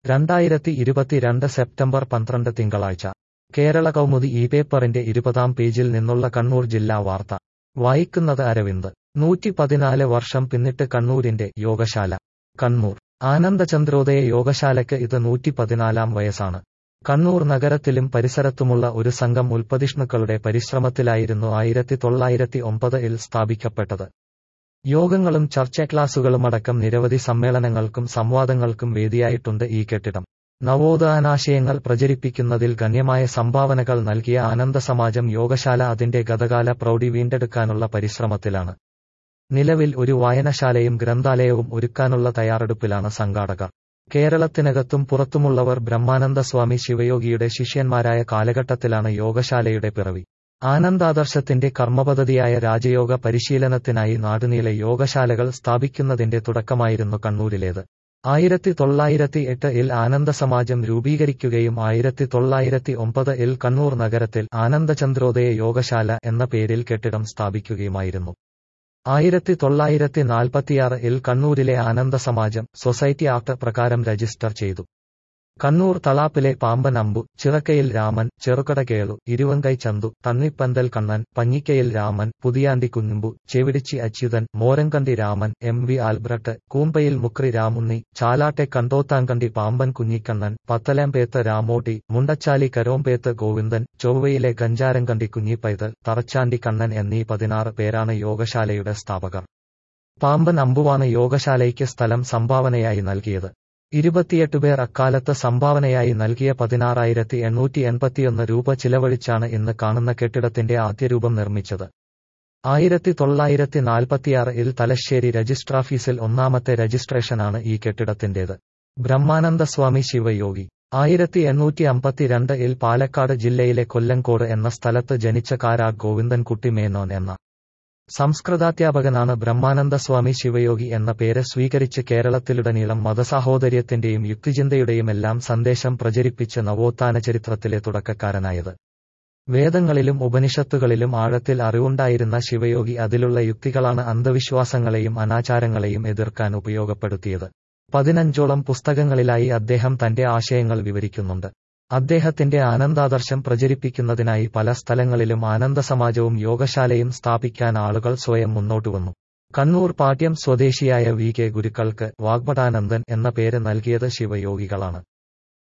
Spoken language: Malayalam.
രണ്ടായിരത്തി ഇരുപത്തിരണ്ട് സെപ്റ്റംബർ പന്ത്രണ്ട് തിങ്കളാഴ്ച കേരള കൗമുദി ഈ പേപ്പറിന്റെ ഇരുപതാം പേജിൽ നിന്നുള്ള കണ്ണൂർ ജില്ലാ വാർത്ത വായിക്കുന്നത് അരവിന്ദ് നൂറ്റി പതിനാല് വർഷം പിന്നിട്ട് കണ്ണൂരിന്റെ യോഗശാല കണ്ണൂർ ആനന്ദചന്ദ്രോദയ യോഗശാലയ്ക്ക് ഇത് നൂറ്റി പതിനാലാം വയസ്സാണ് കണ്ണൂർ നഗരത്തിലും പരിസരത്തുമുള്ള ഒരു സംഘം ഉൽപ്പതിഷ്ണുക്കളുടെ പരിശ്രമത്തിലായിരുന്നു ആയിരത്തി തൊള്ളായിരത്തി ഒമ്പതിൽ സ്ഥാപിക്കപ്പെട്ടത് യോഗങ്ങളും ചർച്ച ക്ലാസുകളുമടക്കം നിരവധി സമ്മേളനങ്ങൾക്കും സംവാദങ്ങൾക്കും വേദിയായിട്ടുണ്ട് ഈ കെട്ടിടം നവോത്ഥാനാശയങ്ങൾ പ്രചരിപ്പിക്കുന്നതിൽ ഗണ്യമായ സംഭാവനകൾ നൽകിയ ആനന്ദസമാജം യോഗശാല അതിന്റെ ഗതകാല പ്രൗഢി വീണ്ടെടുക്കാനുള്ള പരിശ്രമത്തിലാണ് നിലവിൽ ഒരു വായനശാലയും ഗ്രന്ഥാലയവും ഒരുക്കാനുള്ള തയ്യാറെടുപ്പിലാണ് സംഘാടകർ കേരളത്തിനകത്തും പുറത്തുമുള്ളവർ ബ്രഹ്മാനന്ദ സ്വാമി ശിവയോഗിയുടെ ശിഷ്യന്മാരായ കാലഘട്ടത്തിലാണ് യോഗശാലയുടെ പിറവി ആനന്ദാദർശത്തിന്റെ കർമ്മപദ്ധതിയായ രാജയോഗ പരിശീലനത്തിനായി നാടുനീളെ യോഗശാലകൾ സ്ഥാപിക്കുന്നതിന്റെ തുടക്കമായിരുന്നു കണ്ണൂരിലേത് ആയിരത്തി തൊള്ളായിരത്തി എട്ട് ഇൽ ആനന്ദസമാജം രൂപീകരിക്കുകയും ആയിരത്തി തൊള്ളായിരത്തി ഒമ്പത് ഇൽ കണ്ണൂർ നഗരത്തിൽ ആനന്ദചന്ദ്രോദയ യോഗശാല എന്ന പേരിൽ കെട്ടിടം സ്ഥാപിക്കുകയുമായിരുന്നു ആയിരത്തി തൊള്ളായിരത്തി നാൽപ്പത്തിയാറ് ഇൽ കണ്ണൂരിലെ ആനന്ദസമാജം സൊസൈറ്റി ആക്ട് പ്രകാരം രജിസ്റ്റർ ചെയ്തു കണ്ണൂർ തളാപ്പിലെ Pamban Ambu Chirakkayil Raman Cherukada Kelu Iruvankai Chandu Thannippanthal Kannan Panjikkayil Raman Puthiyandi Kunjumbu Chevidichi Achuthan Morankandi Raman M V Albert Koombayil Mukri Ramunni ചാലാട്ടെ കണ്ടോത്താങ്കണ്ടി പാമ്പൻ കുഞ്ഞിക്കണ്ണൻ പത്തലാംപേത്ത് രാമോട്ടി മുണ്ടച്ചാലി കരോംപേത്ത് ഗോവിന്ദൻ ചൊവ്വയിലെ ഗഞ്ചാരംകണ്ടി കുഞ്ഞിപ്പൈതൽ തറച്ചാണ്ടി കണ്ണൻ എന്നീ പതിനാറ് പേരാണ് യോഗശാലയുടെ സ്ഥാപകർ പാമ്പൻ അമ്പുവാണ് യോഗശാലയ്ക്ക് സ്ഥലം സംഭാവനയായി നൽകിയത് ഇരുപത്തിയെട്ട് പേർ അക്കാലത്ത് സംഭാവനയായി നൽകിയ പതിനാറായിരത്തി എണ്ണൂറ്റി എൺപത്തിയൊന്ന് രൂപ ചിലവഴിച്ചാണ് ഇന്ന് കാണുന്ന കെട്ടിടത്തിന്റെ ആദ്യ രൂപം നിർമ്മിച്ചത് ആയിരത്തി തൊള്ളായിരത്തി നാൽപ്പത്തിയാറ് ഇൽ തലശ്ശേരി രജിസ്ട്രാഫീസിൽ ഒന്നാമത്തെ രജിസ്ട്രേഷനാണ് ഈ കെട്ടിടത്തിന്റേത് ബ്രഹ്മാനന്ദ സ്വാമി ശിവയോഗി ആയിരത്തി എണ്ണൂറ്റി അമ്പത്തിരണ്ട് ഇൽ പാലക്കാട് ജില്ലയിലെ കൊല്ലങ്കോട് എന്ന സ്ഥലത്ത് ജനിച്ച കാരാട് ഗോവിന്ദൻകുട്ടി മേനോൻ എന്ന സംസ്കൃതാധ്യാപകനാണ് ബ്രഹ്മാനന്ദ സ്വാമി ശിവയോഗി എന്ന പേര് സ്വീകരിച്ച് കേരളത്തിലുടനീളം മതസാഹോദര്യത്തിന്റെയും യുക്തിചിന്തയുടെയുമെല്ലാം സന്ദേശം പ്രചരിപ്പിച്ച് നവോത്ഥാന ചരിത്രത്തിലെ തുടക്കക്കാരനായത് വേദങ്ങളിലും ഉപനിഷത്തുകളിലും ആഴത്തിൽ അറിവുണ്ടായിരുന്ന ശിവയോഗി അതിലുള്ള യുക്തികളാണ് അന്ധവിശ്വാസങ്ങളെയും അനാചാരങ്ങളെയും എതിർക്കാൻ ഉപയോഗപ്പെടുത്തിയത് പതിനഞ്ചോളം പുസ്തകങ്ങളിലായി അദ്ദേഹം തന്റെ ആശയങ്ങൾ വിവരിക്കുന്നുണ്ട് അദ്ദേഹത്തിന്റെ ആനന്ദാദർശം പ്രചരിപ്പിക്കുന്നതിനായി പല സ്ഥലങ്ങളിലും ആനന്ദസമാജവും യോഗശാലയും സ്ഥാപിക്കാൻ ആളുകൾ സ്വയം മുന്നോട്ടുവന്നു കണ്ണൂർ പാട്യം സ്വദേശിയായ വി കെ ഗുരുക്കൾക്ക് വാഗ്ഭടാനന്ദൻ എന്ന പേര് നൽകിയത് ശിവയോഗികളാണ്